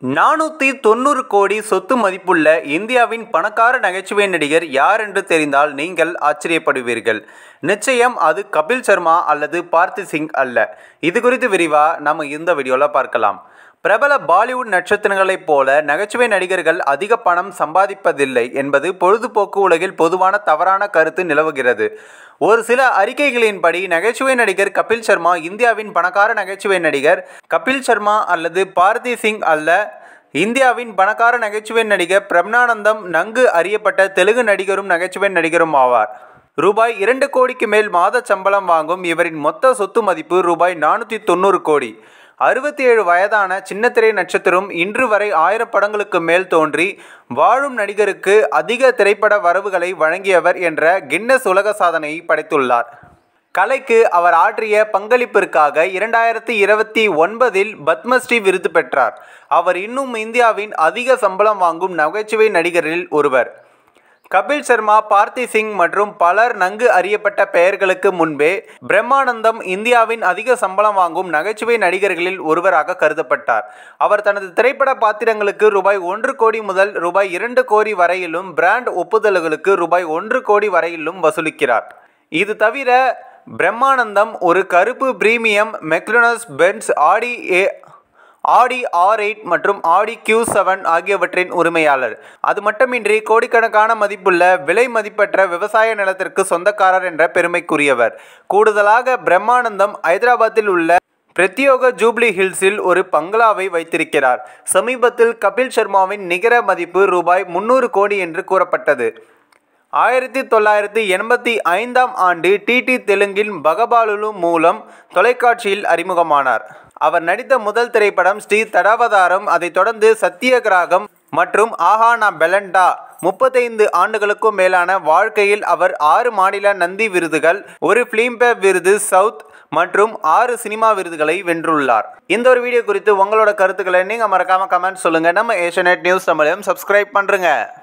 நானூற்றி தொண்ணூறு கோடி சொத்து மதிப்புள்ள இந்தியாவின் பணக்கார நகைச்சுவை நடிகர் யார் என்று தெரிந்தால் நீங்கள் ஆச்சரியப்படுவீர்கள் நிச்சயம் அது கபில் சர்மா அல்லது பார்த்தி சிங் அல்ல இது குறித்து விரிவாக நம்ம இந்த வீடியோவில் பார்க்கலாம் பிரபல பாலிவுட் நட்சத்திரங்களைப் போல நகைச்சுவை நடிகர்கள் அதிக பணம் சம்பாதிப்பதில்லை என்பது பொழுதுபோக்கு உலகில் பொதுவான தவறான கருத்து நிலவுகிறது ஒரு சில அறிக்கைகளின்படி நகைச்சுவை நடிகர் கபில் சர்மா இந்தியாவின் பணக்கார நகைச்சுவை நடிகர் கபில் சர்மா அல்லது பார்த்தி சிங் அல்ல இந்தியாவின் பணக்கார நகைச்சுவை நடிகர் பிரம்னானந்தம் நன்கு அறியப்பட்ட தெலுங்கு நடிகரும் நகைச்சுவை நடிகரும் ஆவார் ரூபாய் இரண்டு கோடிக்கு மேல் மாத சம்பளம் வாங்கும் இவரின் மொத்த சொத்து மதிப்பு ரூபாய் நானூற்றி தொண்ணூறு கோடி அறுபத்தி ஏழு வயதான சின்னத்திரை நட்சத்திரம் இன்று வரை ஆயிரம் படங்களுக்கு மேல் தோன்றி வாழும் நடிகருக்கு அதிக திரைப்பட வரவுகளை வழங்கியவர் என்ற கின்னஸ் உலக சாதனையை படைத்துள்ளார் கலைக்கு அவர் ஆற்றிய பங்களிப்பிற்காக இரண்டாயிரத்தி இருபத்தி ஒன்பதில் பத்மஸ்ரீ விருது பெற்றார் அவர் இன்னும் இந்தியாவின் அதிக சம்பளம் வாங்கும் நகைச்சுவை நடிகரில் ஒருவர் கபில் சர்மா பார்த்தி சிங் மற்றும் பலர் நன்கு அறியப்பட்ட பெயர்களுக்கு முன்பே பிரம்மானந்தம் இந்தியாவின் அதிக சம்பளம் வாங்கும் நகைச்சுவை நடிகர்களில் ஒருவராக கருதப்பட்டார் அவர் தனது திரைப்பட பாத்திரங்களுக்கு ரூபாய் ஒன்று கோடி முதல் ரூபாய் இரண்டு கோடி வரையிலும் பிராண்ட் ஒப்புதல்களுக்கு ரூபாய் ஒன்று கோடி வரையிலும் வசூலிக்கிறார் இது தவிர பிரம்மானந்தம் ஒரு கருப்பு பிரீமியம் மெக்லோனஸ் பென்ஸ் ஆடி ஏ ஆடி ஆர் எயிட் மற்றும் ஆடி கியூ செவன் ஆகியவற்றின் உரிமையாளர் அது மட்டுமின்றி கோடிக்கணக்கான மதிப்புள்ள விலை மதிப்பற்ற விவசாய நிலத்திற்கு சொந்தக்காரர் என்ற பெருமைக்குரியவர் கூடுதலாக பிரம்மானந்தம் ஐதராபாத்தில் உள்ள பிரத்யோக ஜூப்ளி ஹில்ஸில் ஒரு பங்களாவை வைத்திருக்கிறார் சமீபத்தில் கபில் சர்மாவின் நிகர மதிப்பு ரூபாய் முன்னூறு கோடி என்று கூறப்பட்டது ஆயிரத்தி தொள்ளாயிரத்தி எண்பத்தி ஐந்தாம் ஆண்டு டிடி தெலுங்கில் பகபாலுலு மூலம் தொலைக்காட்சியில் அறிமுகமானார் அவர் நடித்த முதல் திரைப்படம் ஸ்ரீ தடாவதாரம் அதைத் தொடர்ந்து சத்தியகிராகம் மற்றும் ஆஹா நா பெலண்டா முப்பத்தைந்து ஆண்டுகளுக்கும் மேலான வாழ்க்கையில் அவர் ஆறு மாநில நந்தி விருதுகள் ஒரு பிலிம்பேர் விருது சவுத் மற்றும் ஆறு சினிமா விருதுகளை வென்றுள்ளார் இந்த ஒரு வீடியோ குறித்து உங்களோட கருத்துக்களை நீங்கள் மறக்காம கமெண்ட் சொல்லுங்க நம்ம ஏஷியநெட் நியூஸ் தமிழையும் சப்ஸ்கிரைப் பண்ணுறங்க